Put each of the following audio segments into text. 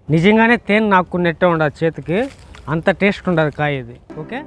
నిజంగానే తేనె నాకున్నట్టే ఉండదు చేతికి అంత టేస్ట్ ఉండదు కాయ ఇది ఓకే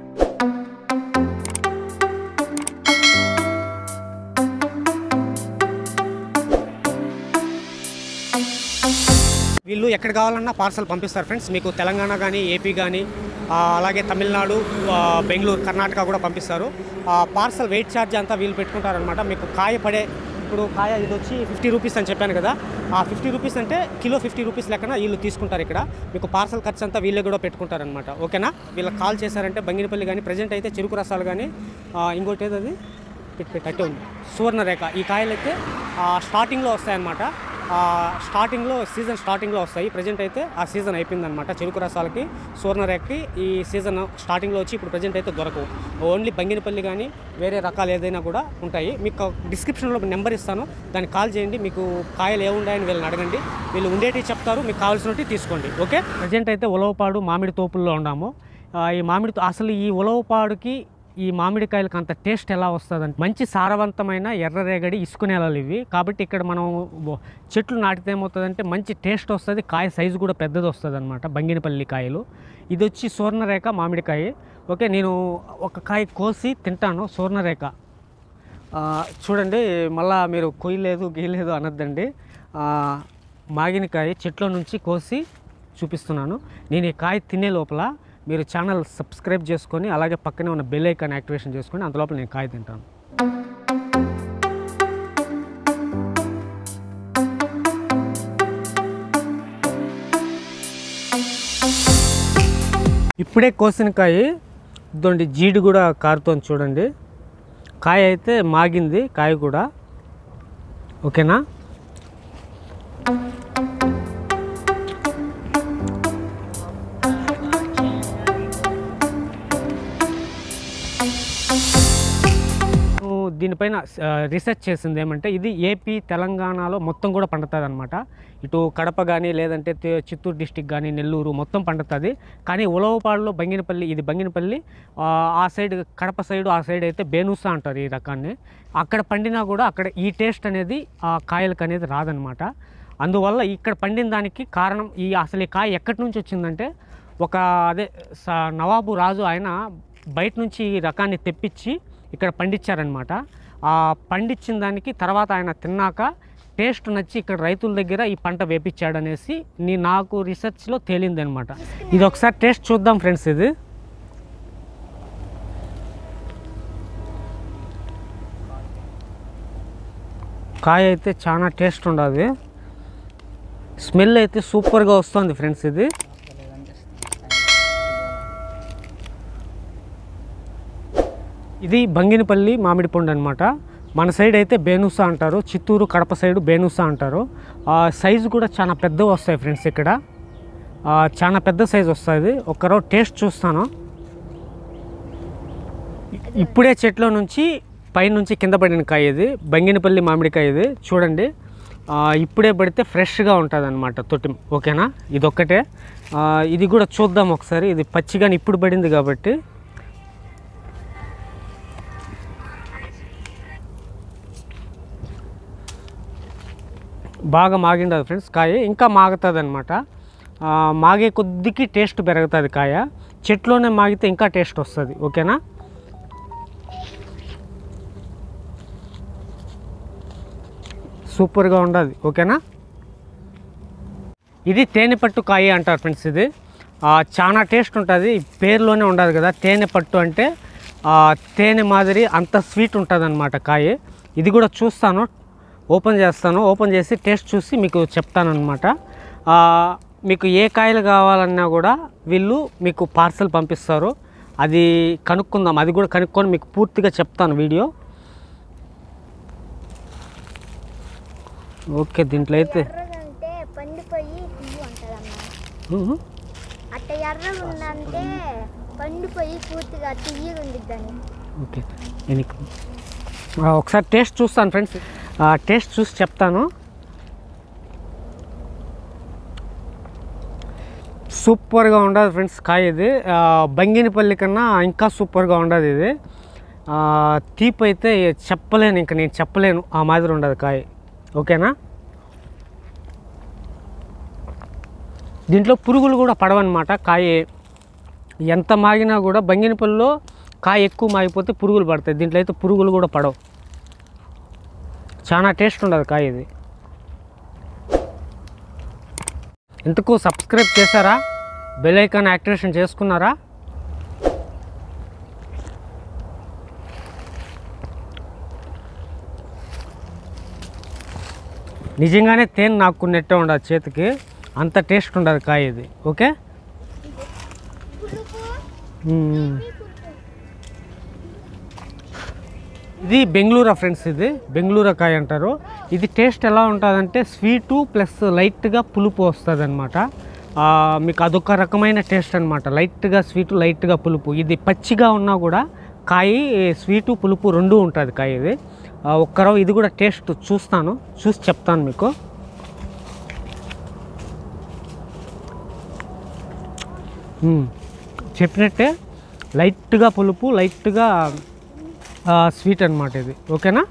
వీళ్ళు ఎక్కడ కావాలన్నా పార్సల్ పంపిస్తారు ఫ్రెండ్స్ మీకు తెలంగాణ కానీ ఏపీ కానీ ఆ, అలాగే తమిళనాడు ఆ, బెంగళూరు కర్ణాటక కూడా పంపిస్తారు ఆ పార్సల్ వెయిట్ ఛార్జ్ అంతా వీళ్ళు పెట్టుకుంటారనమాట మీకు కాయ పడే ఇప్పుడు కాయ ఇది వచ్చి ఫిఫ్టీ రూపీస్ అని చెప్పాను కదా ఆ ఫిఫ్టీ రూపీస్ అంటే కిలో ఫిఫ్టీ రూపీస్ లెక్కన వీళ్ళు తీసుకుంటారు ఇక్కడ మీకు పార్సల్ ఖర్చు అంతా వీళ్ళే కూడా పెట్టుకుంటారనమాట ఓకేనా వీళ్ళకి కాల్ చేశారంటే బంగినపల్లి కానీ ప్రజెంట్ అయితే చెరుకు రసాలు కానీ ఆ, ఇంకోటి ఏది అది పెట్టి పెట్టి అట్టే ఉంది సువర్ణరేఖ ఈ కాయలు అయితే ఆ, స్టార్టింగ్లో వస్తాయన్నమాట ఆ, స్టార్టింగ్లో సీజన్ స్టార్టింగ్లో వస్తాయి ప్రజెంట్ అయితే ఆ సీజన్ అయిపోయిందనమాట చెరుకు రసాలకి సువర్ణరేఖకి ఈ సీజన్ స్టార్టింగ్లో వచ్చి ఇప్పుడు ప్రజెంట్ అయితే దొరకవు ఓన్లీ బంగినపల్లి కానీ వేరే రకాలు ఏదైనా కూడా ఉంటాయి మీకు డిస్క్రిప్షన్లో నెంబర్ ఇస్తాను దానికి కాల్ చేయండి మీకు కాయలు ఏముండాయని వీళ్ళని అడగండి వీళ్ళు ఉండేటివి చెప్తారు మీకు కావాల్సినవి తీసుకోండి ఓకే ప్రజెంట్ అయితే ఉలవపాడు మామిడి తోపుల్లో ఉన్నాము ఆ, ఈ మామిడి తో- అసలు ఈ ఉలవపాడుకి ఈ మామిడికాయలకు అంత టేస్ట్ ఎలా వస్తుందంటే మంచి సారవంతమైన ఎర్రరేగడి ఇసుక నేలలు ఇవి కాబట్టి ఇక్కడ మనం బో- చెట్లు నాటితే ఏమవుతుందంటే మంచి టేస్ట్ వస్తుంది కాయ సైజు కూడా పెద్దది వస్తుంది అనమాట బంగినపల్లి కాయలు ఇది వచ్చి సువర్ణరేఖ మామిడికాయ ఓకే నేను ఒక కాయ కోసి తింటాను సువర్ణరేఖ ఆ, చూడండి మళ్ళా మీరు కొయ్యలేదు గీయలేదు అనొద్దండి ఆ, మాగినకాయ చెట్ల నుంచి కోసి చూపిస్తున్నాను నేను ఈ కాయ తినే లోపల మీరు ఛానల్ సబ్స్క్రైబ్ చేసుకొని అలాగే పక్కనే ఉన్న బెల్ ఐకాన్ యాక్టివేషన్ చేసుకొని అంత లోపల నేను కాయ తింటాను ఇప్పుడే కోసిన కాయ ఇదండి జీడి కూడా కారుతోంది చూడండి కాయ అయితే మాగింది కాయ కూడా ఓకేనా నేను దీనిపైన ఆ, రీసెర్చ్ చేసింది ఏమంటే ఇది ఏపీ తెలంగాణలో మొత్తం కూడా పండుతుంది అనమాట ఇటు కడప కానీ లేదంటే తే- చిత్తూరు డిస్టిక్ కానీ నెల్లూరు మొత్తం పండుతుంది కానీ ఉలవపాడులో బంగినపల్లి ఇది బంగినపల్లి ఆ, ఆ సైడ్ కడప సైడ్ ఆ సైడ్ అయితే బేనుసా అంటారు ఈ రకాన్ని అక్కడ పండినా కూడా అక్కడ ఈ టేస్ట్ అనేది ఆ కాయలకు అనేది రాదనమాట అందువల్ల ఇక్కడ పండిన దానికి కారణం ఈ అసలు ఈ కాయ ఎక్కడి నుంచి వచ్చిందంటే ఒక అదే స- నవాబు రాజు ఆయన బయట నుంచి ఈ రకాన్ని తెప్పించి ఇక్కడ పండించారనమాట ఆ పండించిన దానికి తర్వాత ఆయన తిన్నాక టేస్ట్ నచ్చి ఇక్కడ రైతుల దగ్గర ఈ పంట వేపించాడనేసి నీ నాకు రీసెర్చ్లో తేలింది అనమాట ఇది ఒకసారి టేస్ట్ చూద్దాం ఫ్రెండ్స్ ఇది కాయ అయితే చాలా టేస్ట్ ఉండదు స్మెల్ అయితే సూపర్గా వస్తుంది ఫ్రెండ్స్ ఇది ఇది బంగినపల్లి మామిడి పండు అనమాట మన సైడ్ అయితే బేనుసా అంటారు చిత్తూరు కడప సైడ్ బేనుసా అంటారు ఆ సైజు కూడా చాలా పెద్దవి వస్తాయి ఫ్రెండ్స్ ఇక్కడ ఆ, చాలా పెద్ద సైజు వస్తుంది ఒక్కరోజు టేస్ట్ చూస్తాను ఇ- ఇప్పుడే చెట్లో నుంచి పైనుంచి కింద పడిన కాయ ఇది బంగినపల్లి మామిడికాయ ఇది చూడండి ఆ, ఇప్పుడే పడితే ఫ్రెష్గా ఉంటుంది అనమాట తొట్టి ఓకేనా ఇది ఒక్కటే ఆ, ఇది కూడా చూద్దాం ఒకసారి ఇది పచ్చిగాని ఇప్పుడు పడింది కాబట్టి బాగా మాగిండదు ఫ్రెండ్స్ కాయ ఇంకా మాగుతుంది అనమాట మాగే కొద్దికి టేస్ట్ పెరుగుతుంది కాయ చెట్లోనే మాగితే ఇంకా టేస్ట్ వస్తుంది ఓకేనా సూపర్గా ఉండదు ఓకేనా ఇది తేనె పట్టు కాయ అంటారు ఫ్రెండ్స్ ఇది ఆ, చాలా టేస్ట్ ఉంటుంది పేరులోనే ఉండదు కదా తేనె పట్టు అంటే ఆ, తేనె మాదిరి అంత స్వీట్ ఉంటుంది అనమాట కాయ ఇది కూడా చూస్తాను ఓపెన్ చేస్తాను ఓపెన్ చేసి టేస్ట్ చూసి మీకు చెప్తానమాట మీకు ఏ కాయలు కావాలన్నా కూడా వీళ్ళు మీకు పార్సల్ పంపిస్తారు అది కనుక్కుందాం అది కూడా కనుక్కొని మీకు పూర్తిగా చెప్తాను వీడియో ఓకే దీంట్లో అయితే ఎర్రగంటే పండిపోయి పువ్వు అంటదమ్మా ఉహు. అట్ట ఎర్రగా ఉందంటే పండిపోయి పూర్తిగా తియ్యగా ఉండిద్దని ఓకే నేను ఇక- ఆ, ఒకసారి టేస్ట్ చూస్తాను ఫ్రెండ్స్ టేస్ట్ చూసి చెప్తాను సూపర్గా ఉండదు ఫ్రెండ్స్ కాయ ఇది ఆ, బంగినపల్లి కన్నా ఇంకా సూపర్గా ఉండదు ఇది ఆ, తీపి అయితే చెప్పలేను ఇంకా నేను చెప్పలేను ఆ మాదిరి ఉండదు కాయ ఓకేనా దీంట్లో పురుగులు కూడా పడవన్నమాట కాయ ఎంత మాగినా కూడా బంగినపల్లిలో కాయ ఎక్కువ మాగిపోతే పురుగులు పడతాయి దీంట్లో అయితే పురుగులు కూడా పడవు చాలా టేస్ట్ ఉండదు కాయ ఇది ఇంతకు సబ్స్క్రైబ్ చేశారా బెల్ ఐకాన్ యాక్టివేషన్ చేసుకున్నారా నిజంగానే తేనె నాకున్నట్టే ఉండదు చేతికి అంత టేస్ట్ ఉండదు కాయ ఇది ఓకే పులుపు మ్మ్. ఇది బెంగళూరు ఫ్రెండ్స్ ఇది బెంగళూరు కాయ అంటారు ఇది టేస్ట్ ఎలా ఉంటుందంటే స్వీటు ప్లస్ లైట్గా పులుపు వస్తుంది అనమాట మీకు అదొక రకమైన టేస్ట్ అనమాట లైట్గా స్వీటు లైట్గా పులుపు ఇది పచ్చిగా ఉన్నా కూడా కాయ స్వీటు పులుపు రెండు ఉంటుంది కాయ ఇది ఆ, ఒక్కరో ఇది కూడా టేస్ట్ చూస్తాను చూసి చెప్తాను మీకు మ్మ్. చెప్పినట్టే లైట్గా పులుపు లైట్గా ఆ, స్వీట్ అనమాట ఇది ఓకేనా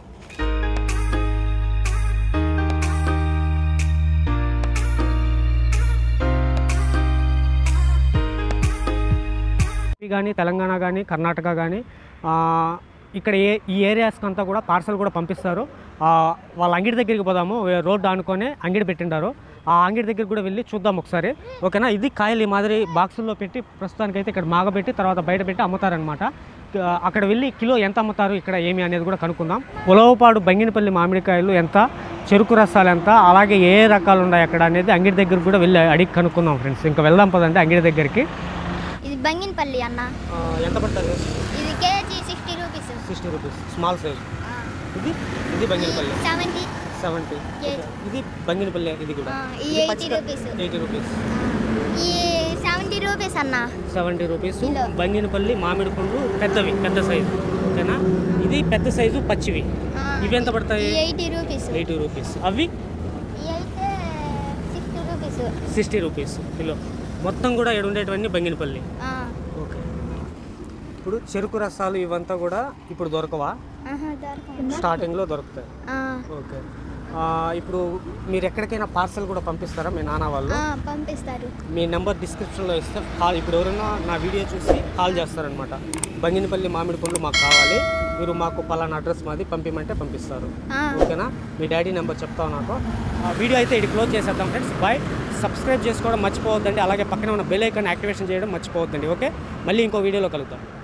ఏపీ కానీ తెలంగాణ కానీ కర్ణాటక కానీ ఇక్కడ ఏ ఈ ఏరియాస్కి అంతా కూడా పార్సల్ కూడా పంపిస్తారు ఆ, వాళ్ళ అంగిడి దగ్గరికి పోదాము వే- రోడ్డు ఆనుకొని అంగిడి పెట్టిండారు ఆ అంగిడి దగ్గరికి కూడా వెళ్ళి చూద్దాం ఒకసారి ఓకేనా ఇది కాయలు ఈ మాదిరి బాక్సుల్లో పెట్టి ప్రస్తుతానికైతే ఇక్కడ మాగబెట్టి తర్వాత బయట పెట్టి అమ్ముతారనమాట ఆ, అక్కడ వెళ్ళి కిలో ఎంత అమ్ముతారు ఇక్కడ ఏమి అనేది కూడా కనుక్కుందాం ఉలవపాడు బంగినపల్లి మామిడికాయలు ఎంత చెరుకు రసాలు ఎంత అలాగే ఏ ఏ రకాలు ఉన్నాయి అక్కడ అనేది అంగిడి దగ్గరికి కూడా వెళ్ళి అడిగి కనుక్కుందాం ఫ్రెండ్స్ ఇంకా వెళ్దాం పదండి అంగిడి దగ్గరికి ఇది బంగినపల్లి అన్న ఎంత పడుతుంది ఇది KG sixty rupees sixty rupees small size ఇది ఇది బంగినపల్లి సెవెంటీ సెవెంటీ Eight. ఇది బంగినపల్లి ఇది కూడా ఈ ఎయిటీ రూపీస్ ఎయిటీ రూపీస్ ఈ సెవెంటీ రూపీస్ అన్న సెవెంటీ రూపీస్ కిలో. బంగినపల్లి మామిడి పండ్లు పెద్దవి పెద్ద సైజు ఓకేనా ఇది పెద్ద సైజు పచ్చివి ఇవి ఎంత పడతాయి ఎయిటీ రూపీస్ ఎయిటీ రూపీస్ అవి ఇవి అయితే sixty rupees sixty rupees kilo మొత్తం కూడా ఇక్కడ ఉండేటివన్నీ బంగినపల్లి ఓకే ఇప్పుడు చెరుకు రసాలు ఇవంతా కూడా ఇప్పుడు దొరకవా స్టార్టింగ్లో దొరుకుతాయి ఓకే ఆ, ఇప్పుడు మీరు ఎక్కడికైనా పార్సల్ కూడా పంపిస్తారా మీ నాన్న వాళ్ళు పంపిస్తారు మీ నెంబర్ డిస్క్రిప్షన్లో ఇస్తే కాల్ ఇప్పుడు ఎవరైనా నా వీడియో చూసి కాల్ చేస్తారనమాట బంగినపల్లి మామిడి పండ్లు మాకు కావాలి మీరు మాకు పలానా అడ్రస్ మాది పంపిమంటే పంపిస్తారు ఓకేనా మీ డాడీ నెంబర్ చెప్తావు నాకు ఆ వీడియో అయితే ఇది క్లోజ్ చేసేద్దాం ఫ్రెండ్స్ బాయ్ సబ్స్క్రైబ్ చేసుకోవడం మర్చిపోవద్దండి అలాగే పక్కన ఉన్న బెల్ ఐకాన్ యాక్టివేషన్ చేయడం మర్చిపోవద్దండి ఓకే మళ్ళీ ఇంకో వీడియోలో కలుద్దాం